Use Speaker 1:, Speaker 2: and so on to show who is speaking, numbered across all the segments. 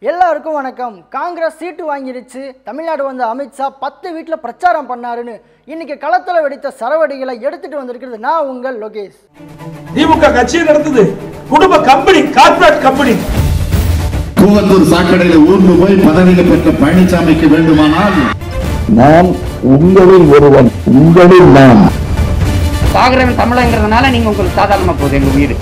Speaker 1: எல்லாருக்கும் வணக்கம் காங்கிரஸ் சீட்டு வாங்கிருச்சு தமிழ்நாடு வந்த அமித்ஷா பத்து வீட்டில் பிரச்சாரம் பண்ணாருன்னு இன்னைக்கு களத்தில் வெடித்த சரவடிகளை எடுத்துட்டு வந்திருக்கிறது நான் உங்கள் லோகேஷ்
Speaker 2: திமுக கட்சியை நடத்துது குடும்ப கம்பெனி கார்ப்பரேட் கம்பெனி
Speaker 3: கூவத்தூர் சாக்கடையில் ஊர்ந்து போய் பதவிகள் பெற்ற பழனிசாமிக்கு வேண்டுமானால்
Speaker 4: நான் உங்களில் ஒருவன் உங்களில் நான்
Speaker 5: சாகுறவன் தமிழங்கிறதுனால நீங்க உங்களுக்கு சாதாரணமா போகுது எங்க உயிர்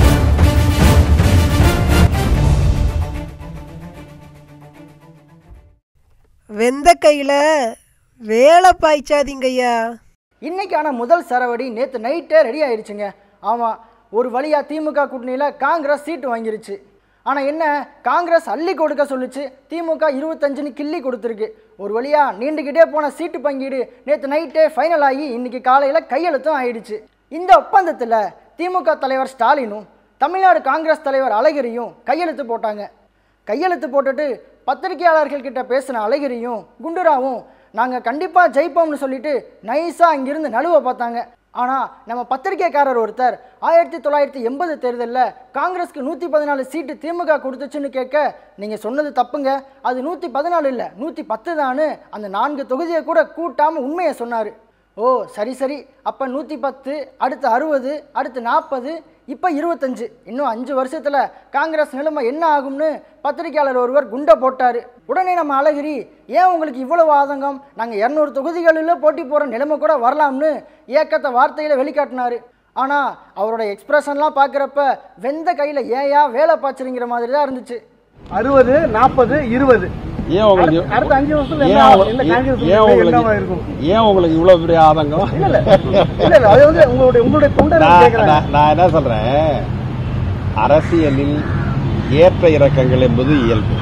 Speaker 6: வெந்த கையில் வேலை பாய்ச்சாதீங்கய்யா
Speaker 1: இன்னைக்கான முதல் சரவடி நேற்று நைட்டே ரெடி ஆயிடுச்சுங்க ஆமாம் ஒரு வழியாக திமுக கூட்டணியில் காங்கிரஸ் சீட்டு வாங்கிருச்சு ஆனால் என்ன காங்கிரஸ் அள்ளி கொடுக்க சொல்லுச்சு திமுக இருபத்தஞ்சுன்னு கிள்ளி கொடுத்துருக்கு ஒரு வழியாக நீண்டுக்கிட்டே போன சீட்டு பங்கீடு நேற்று நைட்டே ஃபைனல் ஆகி இன்னைக்கு காலையில் கையெழுத்தும் ஆயிடுச்சு இந்த ஒப்பந்தத்தில் திமுக தலைவர் ஸ்டாலினும் தமிழ்நாடு காங்கிரஸ் தலைவர் அழகிரியும் கையெழுத்து போட்டாங்க கையெழுத்து போட்டுட்டு பத்திரிகையாளர்கள் கிட்ட பேசின அழகிரியும் குண்டுராவும் நாங்கள் கண்டிப்பாக ஜெயிப்போம்னு சொல்லிட்டு நைஸாக அங்கிருந்து நழுவ பார்த்தாங்க ஆனால் நம்ம பத்திரிகைக்காரர் ஒருத்தர் ஆயிரத்தி தொள்ளாயிரத்தி எண்பது தேர்தலில் காங்கிரஸ்க்கு நூற்றி பதினாலு சீட்டு திமுக கொடுத்துச்சுன்னு கேட்க நீங்கள் சொன்னது தப்புங்க அது நூற்றி பதினாலு இல்லை நூற்றி பத்து தான்னு அந்த நான்கு தொகுதியை கூட கூட்டாமல் உண்மையை சொன்னார் ஓ சரி சரி அப்போ நூற்றி பத்து அடுத்து அறுபது அடுத்து நாற்பது இப்போ இருபத்தஞ்சு இன்னும் அஞ்சு வருஷத்தில் காங்கிரஸ் நிலைமை என்ன ஆகும்னு பத்திரிகையாளர் ஒருவர் குண்டை போட்டார் உடனே நம்ம அழகிரி ஏன் உங்களுக்கு இவ்வளவு ஆதங்கம் நாங்கள் இரநூறு தொகுதிகளில் போட்டி போகிற நிலைமை கூட வரலாம்னு ஏக்கத்தை வார்த்தையில் வெளிக்காட்டினார் ஆனால் அவரோட எக்ஸ்பிரஷன்லாம் பார்க்குறப்ப வெந்த கையில் ஏயா வேலை பாய்ச்சறிங்கிற மாதிரி தான் இருந்துச்சு
Speaker 7: அறுபது நாற்பது இருபது
Speaker 8: ஏன் உங்களுக்கு
Speaker 7: அடுத்த அஞ்சு வருஷத்துல
Speaker 8: ஏன்
Speaker 7: என்ன ஆகும்?
Speaker 8: உங்களுக்கு-
Speaker 7: என்ன காங்கிரஸ்
Speaker 8: ஏன்
Speaker 7: என்னவா
Speaker 8: உங்களுக்கு
Speaker 7: இருக்கும்?
Speaker 8: ஏன் உங்களுக்கு இவ்வளவு பெரிய ஆதங்கம்
Speaker 7: இல்ல இல்ல இல்ல இல்ல அது வந்து உங்களுடைய உங்களுடைய தொண்டை நான்
Speaker 8: நான்
Speaker 7: கேக்குறேன்
Speaker 8: நான்- நான் என்ன சொல்றேன் அரசியலில் ஏற்ற இறக்கங்கள் என்பது இயல்பு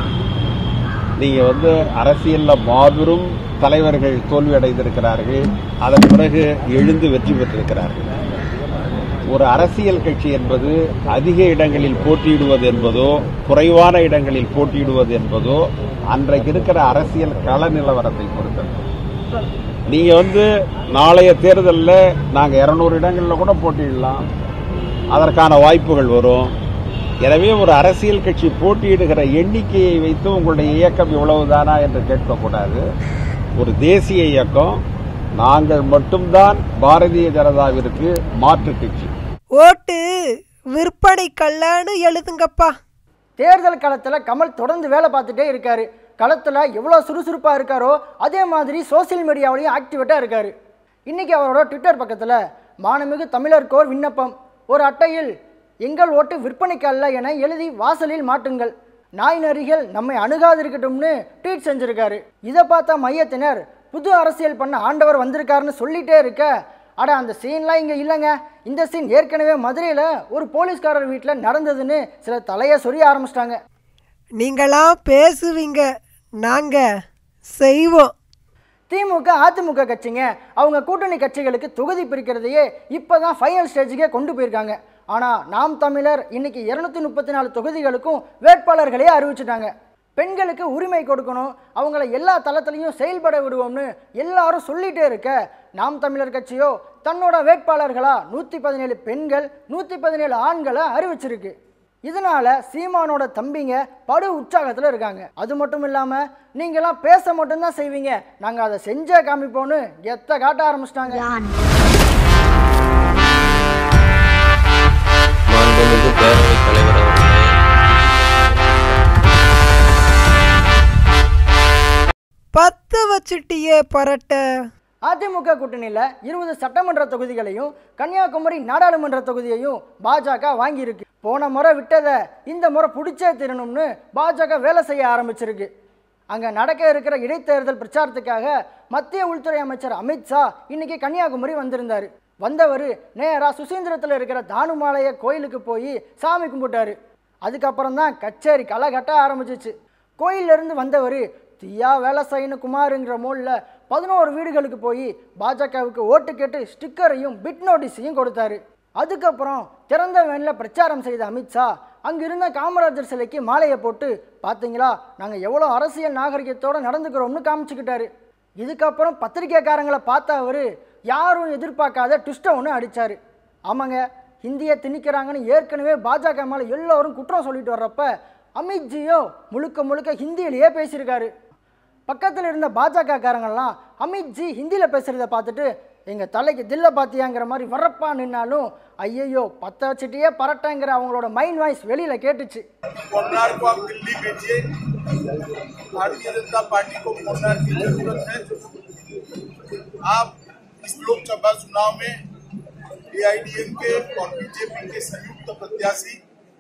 Speaker 8: நீங்க வந்து அரசியல்ல மாபெரும் தலைவர்கள் தோல்வி அடைந்திருக்கிறார்கள் அதன் பிறகு எழுந்து வெற்றி பெற்றிருக்கிறார்கள் ஒரு அரசியல் கட்சி என்பது அதிக இடங்களில் போட்டியிடுவது என்பதோ குறைவான இடங்களில் போட்டியிடுவது என்பதோ அன்றைக்கு இருக்கிற அரசியல் கள நிலவரத்தை பொறுத்தது நீங்க வந்து நாளைய தேர்தலில் நாங்க இருநூறு இடங்கள்ல கூட போட்டியிடலாம் அதற்கான வாய்ப்புகள் வரும் எனவே ஒரு அரசியல் கட்சி போட்டியிடுகிற எண்ணிக்கையை வைத்து உங்களுடைய இயக்கம் இவ்வளவுதானா என்று கேட்கக்கூடாது ஒரு தேசிய இயக்கம் நாங்கள் மட்டும்தான் பாரதிய ஜனதாவிற்கு மாற்று கட்சி
Speaker 6: ஓட்டு விற்பனை கல்லான்னு எழுதுங்கப்பா
Speaker 1: தேர்தல் களத்தில் கமல் தொடர்ந்து வேலை பார்த்துட்டே இருக்காரு களத்தில் எவ்வளோ சுறுசுறுப்பாக இருக்காரோ அதே மாதிரி சோஷியல் மீடியாவிலையும் ஆக்டிவேட்டாக இருக்காரு இன்னைக்கு அவரோட ட்விட்டர் பக்கத்தில் மானமிகு தமிழர்க்கோர் விண்ணப்பம் ஒரு அட்டையில் எங்கள் ஓட்டு விற்பனைக்கு அல்ல என எழுதி வாசலில் மாட்டுங்கள் நாய் நரிகள் நம்மை அணுகாதிருக்கட்டும்னு ட்வீட் செஞ்சிருக்காரு இதை பார்த்த மையத்தினர் புது அரசியல் பண்ண ஆண்டவர் வந்திருக்காருன்னு சொல்லிட்டே இருக்க அட அந்த சீன்லாம் இங்கே இல்லைங்க இந்த சீன் ஏற்கனவே மதுரையில் ஒரு போலீஸ்காரர் வீட்டில் நடந்ததுன்னு சில தலையை சொரிய ஆரம்பிச்சிட்டாங்க
Speaker 6: நீங்களாம் பேசுவீங்க நாங்கள் செய்வோம்
Speaker 1: திமுக அதிமுக கட்சிங்க அவங்க கூட்டணி கட்சிகளுக்கு தொகுதி பிரிக்கிறதையே இப்போ தான் ஃபைனல் ஸ்டேஜுக்கே கொண்டு போயிருக்காங்க ஆனால் நாம் தமிழர் இன்னைக்கு இரநூத்தி முப்பத்தி நாலு தொகுதிகளுக்கும் வேட்பாளர்களே அறிவிச்சிட்டாங்க பெண்களுக்கு உரிமை கொடுக்கணும் அவங்கள எல்லா தளத்துலையும் செயல்பட விடுவோம்னு எல்லாரும் சொல்லிட்டே இருக்க நாம் தமிழர் கட்சியோ தன்னோட வேட்பாளர்களா நூற்றி பதினேழு பெண்கள் நூற்றி பதினேழு ஆண்களை அறிவிச்சிருக்கு இதனால சீமானோட தம்பிங்க படு உற்சாகத்தில் இருக்காங்க அது மட்டும் இல்லாமல் நீங்களாம் பேச மட்டும்தான் செய்வீங்க நாங்கள் அதை செஞ்சே காமிப்போன்னு எத்த காட்ட ஆரம்பிச்சிட்டாங்க
Speaker 9: மாண்புமிகு பேரவைத் தலைவர் அவர்களே
Speaker 6: பத்து வச்சுட்டியே பரட்ட
Speaker 1: அதிமுக கூட்டணியில் இருபது சட்டமன்ற தொகுதிகளையும் கன்னியாகுமரி நாடாளுமன்ற தொகுதியையும் பாஜக வாங்கியிருக்கு போன முறை விட்டதை இந்த முறை பிடிச்சே திருணும்னு பாஜக வேலை செய்ய ஆரம்பிச்சிருக்கு அங்கே நடக்க இருக்கிற இடைத்தேர்தல் பிரச்சாரத்துக்காக மத்திய உள்துறை அமைச்சர் அமித்ஷா இன்னைக்கு கன்னியாகுமரி வந்திருந்தார் வந்தவர் நேராக சுசீந்திரத்தில் இருக்கிற தானுமாலய கோயிலுக்கு போய் சாமி கும்பிட்டாரு அதுக்கப்புறம் தான் கச்சேரி களை கட்ட ஆரம்பிச்சிச்சு கோயிலிருந்து வந்தவர் தீயா வேலை செய்யணும் குமாருங்கிற மோலில் பதினோரு வீடுகளுக்கு போய் பாஜகவுக்கு ஓட்டு கேட்டு ஸ்டிக்கரையும் பிட் நோட்டீஸையும் கொடுத்தாரு அதுக்கப்புறம் திறந்த வேனில் பிரச்சாரம் செய்த அமித்ஷா அங்கிருந்த காமராஜர் சிலைக்கு மாலையை போட்டு பார்த்தீங்களா நாங்கள் எவ்வளோ அரசியல் நாகரிகத்தோடு நடந்துக்கிறோம்னு காமிச்சுக்கிட்டாரு இதுக்கப்புறம் பத்திரிக்கைக்காரங்களை பார்த்த அவர் யாரும் எதிர்பார்க்காத ட்விஸ்ட்டை ஒன்று அடித்தார் ஆமாங்க ஹிந்தியை திணிக்கிறாங்கன்னு ஏற்கனவே பாஜக மேலே எல்லோரும் குற்றம் சொல்லிட்டு வர்றப்ப அமித்ஜியோ முழுக்க முழுக்க ஹிந்தியிலேயே பேசியிருக்காரு பக்கத்தில் இருந்த பாஜக காரங்கள்லாம் அமித்ஜி ஹிந்தியில் பேசுகிறத பார்த்துட்டு எங்கள் தலைக்கு தில்ல பாத்தியாங்கிற மாதிரி வரப்பா நின்னாலும் ஐயையோ பத்த வச்சுட்டே பரட்டங்கிற அவங்களோட மைண்ட் வாய்ஸ் வெளியில் கேட்டுச்சு
Speaker 10: मुन्नार को आप दिल्ली भेजिए भारतीय जनता पार्टी को मुन्नार की जरूरत है आप इस लोकसभा चुनाव में एआईडीएमके और बीजेपी के संयुक्त प्रत्याशी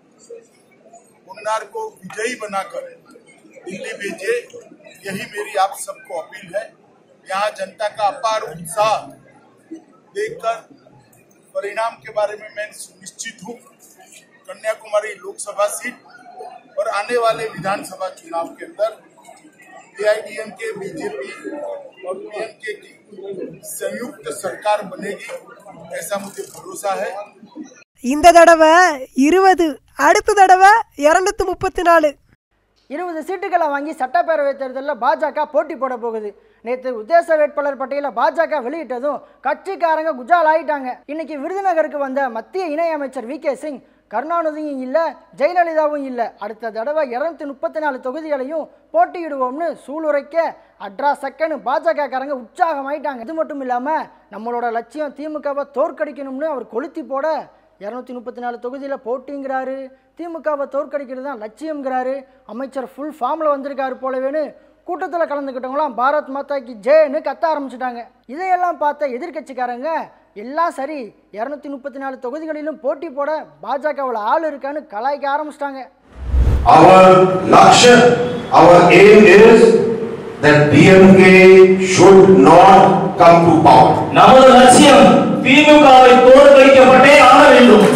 Speaker 10: मुन्नार को विजयी बनाकर दिल्ली भेजिए यही मेरी आप सबको अपील है यहाँ जनता का अपार उत्साह देखकर परिणाम के बारे में मैं निश्चित हूँ कन्याकुमारी लोकसभा सीट और आने वाले विधानसभा चुनाव के अंदर एआईडीएम के बीजेपी और पीएमके की संयुक्त सरकार बनेगी ऐसा मुझे भरोसा है
Speaker 6: இந்த தடவை இருபது அடுத்த தடவை இரநூத்தி முப்பத்தி நாலு
Speaker 1: இருபது சீட்டுகளை வாங்கி சட்டப்பேரவை தேர்தலில் பாஜக போட்டி போட போகுது நேற்று உத்தேச வேட்பாளர் பட்டியலை பாஜக வெளியிட்டதும் கட்சிக்காரங்க குஜால் ஆயிட்டாங்க இன்னைக்கு விருதுநகருக்கு வந்த மத்திய இணையமைச்சர் வி கே சிங் கருணாநிதியும் இல்லை ஜெயலலிதாவும் இல்லை அடுத்த தடவை இரநூத்தி முப்பத்தி நாலு தொகுதிகளையும் போட்டியிடுவோம்னு சூளுரைக்க அட்ரா சக்கன்னு பாஜக காரங்க உற்சாகமாயிட்டாங்க இது மட்டும் இல்லாமல் நம்மளோட லட்சியம் திமுகவை தோற்கடிக்கணும்னு அவர் கொளுத்தி போட இரநூத்தி முப்பத்தி நாலு தொகுதியில் போட்டிங்கிறாரு திமுகவை தோற்கடிக்கிறது தான் லட்சியம்ங்கிறாரு அமைச்சர் ஃபுல் ஃபார்மில் வந்திருக்காரு போலவேன்னு கூட்டத்தில் கலந்துக்கிட்டவங்களாம் பாரத் மாதா கி ஜெயன்னு கத்த ஆரம்பிச்சிட்டாங்க இதையெல்லாம் பார்த்த எதிர்க்கட்சிக்காரங்க எல்லாம் சரி இரநூத்தி முப்பத்தி நாலு தொகுதிகளிலும் போட்டி போட பாஜகவில் ஆள் இருக்கான்னு கலாய்க்க ஆரம்பிச்சிட்டாங்க
Speaker 11: Our Lakshya, our aim is that DMK should not come to power.
Speaker 2: நமது லட்சியம் திமுகவை தோற்கடிக்கப்பட்டே ஆக வேண்டும்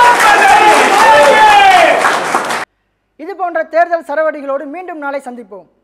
Speaker 1: இது போன்ற தேர்தல் சரவடிகளோடு மீண்டும் நாளை சந்திப்போம்